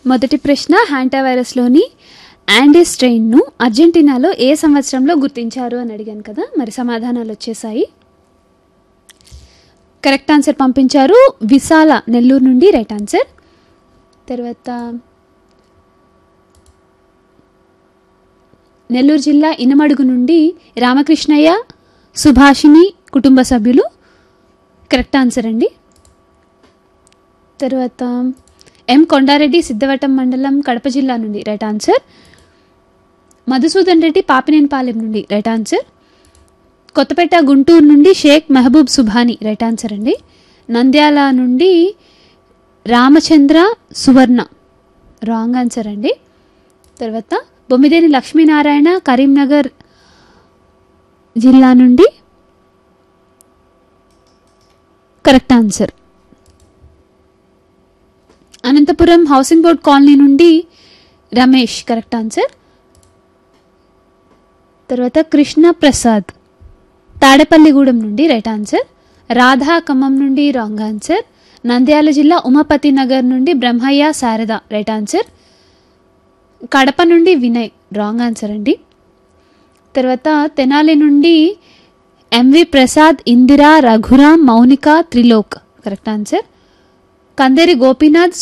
మొదటి ప్రశ్న హ్యాంటా వైరస్లోని యాండీస్ స్ట్రెయిన్ను అర్జెంటీనాలో ఏ సంవత్సరంలో గుర్తించారు అని అడిగాను కదా మరి సమాధానాలు వచ్చేసాయి కరెక్ట్ ఆన్సర్ పంపించారు విశాల నెల్లూరు నుండి రైట్ ఆన్సర్ తర్వాత నెల్లూరు జిల్లా ఇనమడుగు నుండి రామకృష్ణయ్య సుభాషిణి కుటుంబ సభ్యులు కరెక్ట్ ఆన్సర్ అండి తర్వాత ఎం కొండారెడ్డి సిద్ధవటం మండలం కడప జిల్లా నుండి రైట్ ఆన్సర్ మధుసూదన్ రెడ్డి పాపినేనిపాలెం నుండి రైట్ ఆన్సర్ కొత్తపేట గుంటూరు నుండి షేక్ మహబూబ్ సుభాని రైట్ ఆన్సర్ అండి నంద్యాల నుండి రామచంద్ర సువర్ణ రాంగ్ ఆన్సర్ అండి తర్వాత బొమ్మిదేని లక్ష్మీనారాయణ కరీంనగర్ జిల్లా నుండి correct answer Anantapuram housing board colony నుండి రమేష్ కరెక్ట్ ఆన్సర్ తర్వాత కృష్ణ ప్రసాద్ తాడేపల్లిగూడెం నుండి రైట్ ఆన్సర్ రాధా ఖమ్మం నుండి రాంగ్ ఆన్సర్ నంద్యాల జిల్లా ఉమాపతి నగర్ నుండి బ్రహ్మయ్య శారద రైట్ ఆన్సర్ కడప నుండి వినయ్ రాంగ్ ఆన్సర్ అండి తర్వాత తెనాలి నుండి M V Prasad Indira Raghuram Mounika Trilok correct answer Kanderi Gopinath